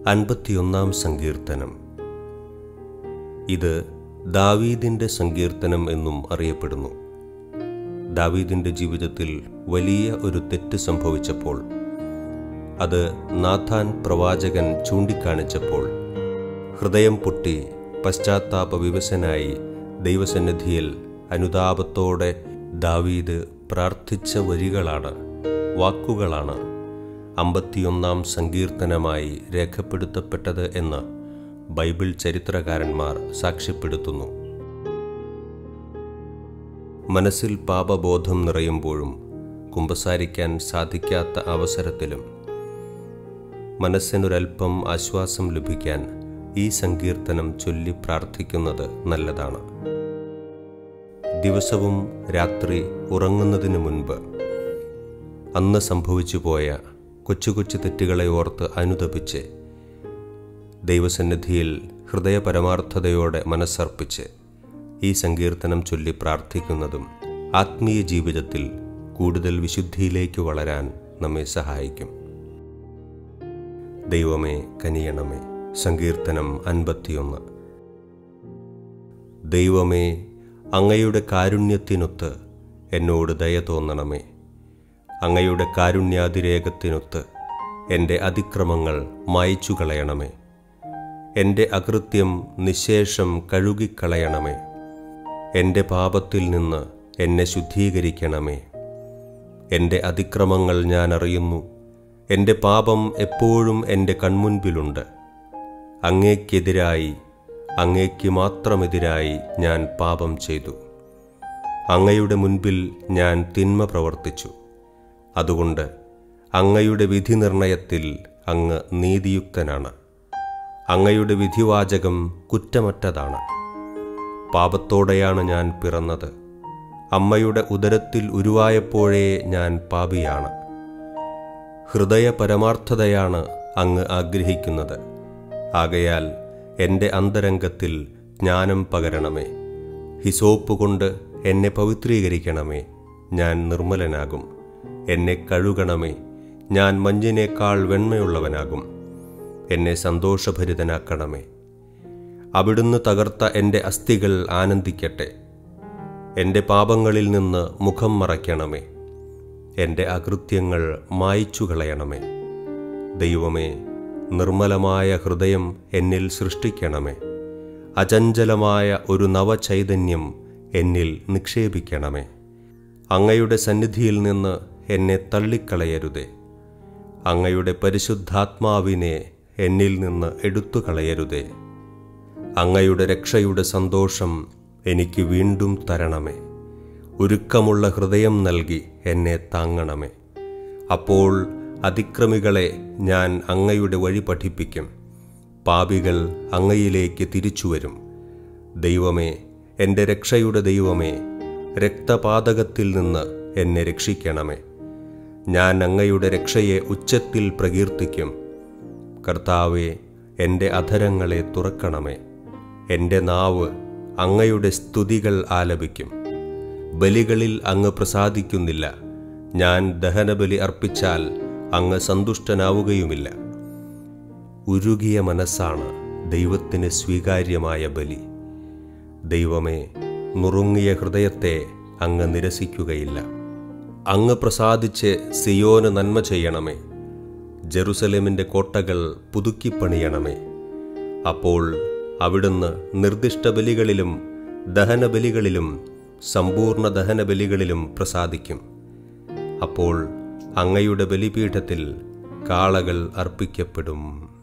അൻപത്തിയൊന്നാം സങ്കീർത്തനം ഇത് ദാവീദിൻ്റെ സങ്കീർത്തനം എന്നും അറിയപ്പെടുന്നു ദാവീദിൻ്റെ ജീവിതത്തിൽ വലിയ ഒരു തെറ്റ് സംഭവിച്ചപ്പോൾ അത് നാഥാൻ പ്രവാചകൻ ചൂണ്ടിക്കാണിച്ചപ്പോൾ ഹൃദയം പൊട്ടി പശ്ചാത്താപ വിവശനായി ദൈവസന്നിധിയിൽ അനുതാപത്തോടെ ദാവീദ് പ്രാർത്ഥിച്ച വരികളാണ് വാക്കുകളാണ് അമ്പത്തിയൊന്നാം സങ്കീർത്തനമായി രേഖപ്പെടുത്തപ്പെട്ടത് എന്ന് ബൈബിൾ ചരിത്രകാരന്മാർ സാക്ഷ്യപ്പെടുത്തുന്നു മനസ്സിൽ പാപബോധം നിറയുമ്പോഴും കുമ്പസാരിക്കാൻ സാധിക്കാത്ത അവസരത്തിലും മനസ്സിനൊരൽപ്പം ആശ്വാസം ലഭിക്കാൻ ഈ സങ്കീർത്തനം ചൊല്ലി പ്രാർത്ഥിക്കുന്നത് നല്ലതാണ് ദിവസവും രാത്രി ഉറങ്ങുന്നതിന് മുൻപ് അന്ന് സംഭവിച്ചു പോയ കൊച്ചു കൊച്ചു തെറ്റുകളെ ഓർത്ത് അനുതപിച്ച് ദൈവസന്നിധിയിൽ ഹൃദയപരമാർത്ഥതയോടെ മനസ്സർപ്പിച്ച് ഈ സങ്കീർത്തനം ചൊല്ലി പ്രാർത്ഥിക്കുന്നതും ആത്മീയ ജീവിതത്തിൽ കൂടുതൽ വിശുദ്ധിയിലേക്ക് വളരാൻ നമ്മെ സഹായിക്കും ദൈവമേ കനിയണമേ സങ്കീർത്തനം അൻപത്തിയൊന്ന് ദൈവമേ അങ്ങയുടെ കാരുണ്യത്തിനൊത്ത് എന്നോട് ദയ തോന്നണമേ അങ്ങയുടെ കാരുണ്യാതിരേകത്തിനൊത്ത് എൻ്റെ അതിക്രമങ്ങൾ മായ്ച്ചു കളയണമേ എൻ്റെ അകൃത്യം നിശേഷം കഴുകിക്കളയണമേ എൻ്റെ പാപത്തിൽ നിന്ന് എന്നെ ശുദ്ധീകരിക്കണമേ എൻ്റെ അതിക്രമങ്ങൾ ഞാൻ അറിയുന്നു എൻ്റെ പാപം എപ്പോഴും എൻ്റെ കൺമുൻപിലുണ്ട് അങ്ങേക്കെതിരായി അങ്ങേക്ക് മാത്രമെതിരായി ഞാൻ പാപം ചെയ്തു അങ്ങയുടെ മുൻപിൽ ഞാൻ തിന്മ പ്രവർത്തിച്ചു അതുകൊണ്ട് അങ്ങയുടെ വിധി നിർണയത്തിൽ അങ്ങ് നീതിയുക്തനാണ് അങ്ങയുടെ വിധിവാചകം കുറ്റമറ്റതാണ് പാപത്തോടെയാണ് ഞാൻ പിറന്നത് അമ്മയുടെ ഉദരത്തിൽ ഉരുവായപ്പോഴേ ഞാൻ പാപിയാണ് ഹൃദയ പരമാർത്ഥതയാണ് അങ്ങ് ആഗ്രഹിക്കുന്നത് ആകയാൽ എൻ്റെ അന്തരംഗത്തിൽ ജ്ഞാനം പകരണമേ ഹിസോപ്പ് കൊണ്ട് എന്നെ പവിത്രീകരിക്കണമേ ഞാൻ നിർമ്മലനാകും എന്നെ കഴുകണമേ ഞാൻ മഞ്ഞിനേക്കാൾ വെണ്മയുള്ളവനാകും എന്നെ സന്തോഷഭരിതനാക്കണമേ അവിടുന്ന് തകർത്ത എൻ്റെ അസ്ഥികൾ ആനന്ദിക്കട്ടെ എൻ്റെ പാപങ്ങളിൽ നിന്ന് മുഖം മറയ്ക്കണമേ എൻ്റെ അകൃത്യങ്ങൾ മായ്ച്ചു കളയണമേ ദൈവമേ നിർമ്മലമായ ഹൃദയം എന്നിൽ സൃഷ്ടിക്കണമേ അചഞ്ചലമായ ഒരു നവചൈതന്യം എന്നിൽ നിക്ഷേപിക്കണമേ അങ്ങയുടെ സന്നിധിയിൽ നിന്ന് എന്നെ തള്ളിക്കളയരുതേ അങ്ങയുടെ പരിശുദ്ധാത്മാവിനെ എന്നിൽ നിന്ന് എടുത്തു കളയരുതേ അങ്ങയുടെ രക്ഷയുടെ സന്തോഷം എനിക്ക് വീണ്ടും തരണമേ ഒരുക്കമുള്ള ഹൃദയം നൽകി എന്നെ താങ്ങണമേ അപ്പോൾ അതിക്രമികളെ ഞാൻ അങ്ങയുടെ വഴി പഠിപ്പിക്കും പാപികൾ അങ്ങയിലേക്ക് തിരിച്ചു വരും ദൈവമേ എൻ്റെ രക്ഷയുടെ ദൈവമേ രക്തപാതകത്തിൽ നിന്ന് എന്നെ രക്ഷിക്കണമേ ഞാൻ അങ്ങയുടെ രക്ഷയെ ഉച്ചത്തിൽ പ്രകീർത്തിക്കും കർത്താവെ എൻ്റെ അധരങ്ങളെ തുറക്കണമേ എൻ്റെ നാവ് അങ്ങയുടെ സ്തുതികൾ ആലപിക്കും ബലികളിൽ അങ്ങ് പ്രസാദിക്കുന്നില്ല ഞാൻ ദഹനബലി അർപ്പിച്ചാൽ അങ്ങ് സന്തുഷ്ടനാവുകയുമില്ല ഉരുകിയ മനസ്സാണ് ദൈവത്തിന് സ്വീകാര്യമായ ബലി ദൈവമേ നുറുങ്ങിയ ഹൃദയത്തെ അങ്ങ് നിരസിക്കുകയില്ല അങ്ങ് പ്രസാദിച്ച് സിയോന് നന്മ ചെയ്യണമേ ജെറുസലേമിൻ്റെ കോട്ടകൾ പുതുക്കിപ്പണിയണമേ അപ്പോൾ അവിടുന്ന് നിർദ്ദിഷ്ട ബലികളിലും ദഹനബലികളിലും സമ്പൂർണ്ണ ദഹനബലികളിലും പ്രസാദിക്കും അപ്പോൾ അങ്ങയുടെ ബലിപീഠത്തിൽ കാളകൾ അർപ്പിക്കപ്പെടും